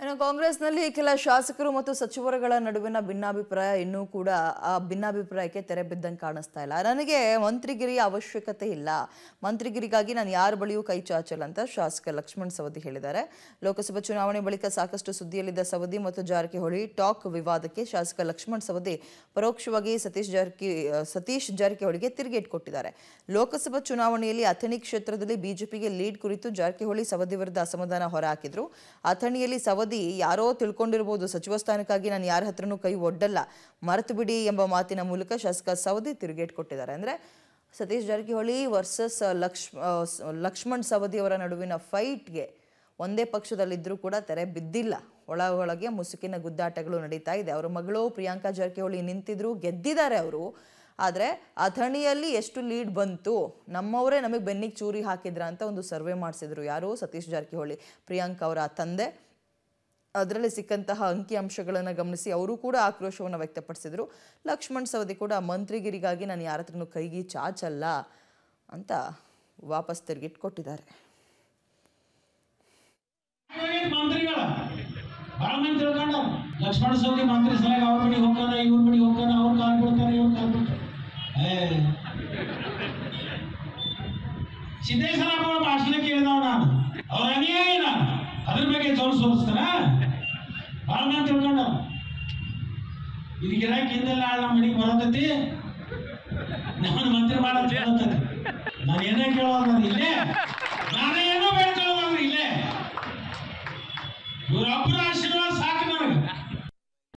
ಇನ್ನು ಕಾಂಗ್ರೆಸ್ನಲ್ಲಿ ಕೆಲ ಶಾಸಕರು ಮತ್ತು ಸಚಿವರುಗಳ ನಡುವಿನ ಭಿನ್ನಾಭಿಪ್ರಾಯ ಇನ್ನೂ ಕೂಡ ಆ ಭಿನ್ನಾಭಿಪ್ರಾಯಕ್ಕೆ ತೆರೆ ಬಿದ್ದಂಗೆ ಕಾಣಿಸ್ತಾ ಇಲ್ಲ ನನಗೆ ಮಂತ್ರಿಗಿರಿಯ ಅವಶ್ಯಕತೆ ಇಲ್ಲ ಮಂತ್ರಿಗಿರಿಗಾಗಿ ನಾನು ಯಾರ ಬಳಿಯೂ ಕೈ ಚಾಚಲ್ಲ ಅಂತ ಶಾಸಕ ಲಕ್ಷ್ಮಣ್ ಸವದಿ ಹೇಳಿದ್ದಾರೆ ಲೋಕಸಭಾ ಚುನಾವಣೆ ಬಳಿಕ ಸಾಕಷ್ಟು ಸುದ್ದಿಯಲ್ಲಿದ್ದ ಸವದಿ ಮತ್ತು ಜಾರಕಿಹೊಳಿ ಟಾಕ್ ವಿವಾದಕ್ಕೆ ಶಾಸಕ ಲಕ್ಷ್ಮಣ್ ಸವದಿ ಪರೋಕ್ಷವಾಗಿ ಸತೀಶ್ ಜಾರಕಿ ಸತೀಶ್ ಜಾರಕಿಹೊಳಿಗೆ ತಿರುಗೇಟ್ ಕೊಟ್ಟಿದ್ದಾರೆ ಲೋಕಸಭಾ ಚುನಾವಣೆಯಲ್ಲಿ ಅಥಣಿ ಕ್ಷೇತ್ರದಲ್ಲಿ ಬಿಜೆಪಿಗೆ ಲೀಡ್ ಕುರಿತು ಜಾರಕಿಹೊಳಿ ಸವದಿ ವಿರುದ್ಧ ಅಸಮಾಧಾನ ಹೊರಹಾಕಿದ್ರು ಅಥಣಿಯಲ್ಲಿ ಸವದಿ ಯಾರೋ ತಿಳ್ಕೊಂಡಿರ್ಬೋದು ಸಚಿವ ಸ್ಥಾನಕ್ಕಾಗಿ ನಾನು ಯಾರ ಹತ್ರನೂ ಕೈ ಒಡ್ಡಲ್ಲ ಮರೆತು ಬಿಡಿ ಎಂಬ ಮಾತಿನ ಮೂಲಕ ಶಾಸಕ ಸವದಿ ತಿರುಗೇಟ್ ಕೊಟ್ಟಿದ್ದಾರೆ ಅಂದ್ರೆ ಸತೀಶ್ ಜಾರಕಿಹೊಳಿ ವರ್ಸಸ್ ಲಕ್ಷ್ಮ ಆ, ಸ- ಲಕ್ಷ್ಮಣ್ ಸವದಿ ಅವರ ನಡುವಿನ ಫೈಟ್ಗೆ ಒಂದೇ ಪಕ್ಷದಲ್ಲಿದ್ದರೂ ಕೂಡ ತೆರೆ ಬಿದ್ದಿಲ್ಲ ಒಳ ಒಳಗೆ ಮುಸುಕಿನ ಗುದ್ದಾಟಗಳು ನಡೀತಾ ಇದೆ ಅವರ ಮಗಳು ಪ್ರಿಯಾಂಕಾ ಜಾರಕಿಹೊಳಿ ನಿಂತಿದ್ರು ಗೆದ್ದಿದ್ದಾರೆ ಅವರು ಆದರೆ ಅಥಣಿಯಲ್ಲಿ ಎಷ್ಟು ಲೀಡ್ ಬಂತು ನಮ್ಮವರೇ ನಮಗೆ ಬೆನ್ನಿಗೆ ಚೂರಿ ಹಾಕಿದ್ರ ಅಂತ ಒಂದು ಸರ್ವೆ ಮಾಡಿಸಿದ್ರು ಯಾರು ಸತೀಶ್ ಜಾರಕಿಹೊಳಿ ಪ್ರಿಯಾಂಕಾ ಅವರ ತಂದೆ ಅದರಲ್ಲಿ ಸಿಕ್ಕಂತಹ ಅಂಕಿ ಅಂಶಗಳನ್ನು ಗಮನಿಸಿ ಅವರು ಕೂಡ ಆಕ್ರೋಶವನ್ನು ವ್ಯಕ್ತಪಡಿಸಿದರು ಲಕ್ಷ್ಮಣ್ ಸವದಿ ಕೂಡ ಮಂತ್ರಿಗಿರಿಗಾಗಿ ನಾನು ಯಾರ ಹತ್ರನೂ ಕೈಗಿ ಚಾಚಲ್ಲ ಅಂತ ವಾಪಸ್ ತಿರುಗಿಟ್ಟು ಕೊಟ್ಟಿದ್ದಾರೆ ಇವ್ರೇನ್ ಮಂತ್ರಿಗಳ ಬಹಳ ಮಂದಿ ತಿಳ್ಕೊಂಡ ಲಕ್ಷ್ಮಣ ಸೌದಿ ಮಂತ್ರಿ ಸಲಗ ಅವ್ರ ಮನೆಗೆ ಹೋಗ್ತಾನ ಇವ್ರ ಮನೆಗೆ ಹೋಗ್ತಾನ ಅವ್ರ ಕಾಲ್ ಬಿಡ್ತಾನೆ ಇವ್ರ ಕಾಲ್ ಬಿಡ್ತಾನೆ ಏ ಸಿದ್ದೇಶ್ವರಪ್ಪ ಅವ್ರ ಭಾಷಣ ಕೇಳಿದವ ನಾನು ಅವ್ರ ಅನುಯಾಯಿ ನಾನು ಅದ್ರ ಬಗ್ಗೆ ಜೋರ್ ಸೋರಿಸ್ತಾನ ಬಹಳ ಮಂದಿ ತಿಳ್ಕೊಂಡ ಇದು ಗಿರಾಕಿ ಹಿಂದೆಲ್ಲ ನಮ್ಮ ಮನೆಗೆ ಬರತೈತಿ ನಾನು ಮಂತ್ರಿ ಮಾಡೋದು ಕೇಳತೈತಿ ನಾನು ಏನೇ ಕೇಳೋದು ಇಲ್ಲೇ ನಾನು ಏನೋ ಬೇಡ್ಕೊಳ್ಳೋದು ಇಲ್ಲೇ ಇವರೊಬ್ಬರ ಆಶೀರ್ವಾದ ಸಾಕು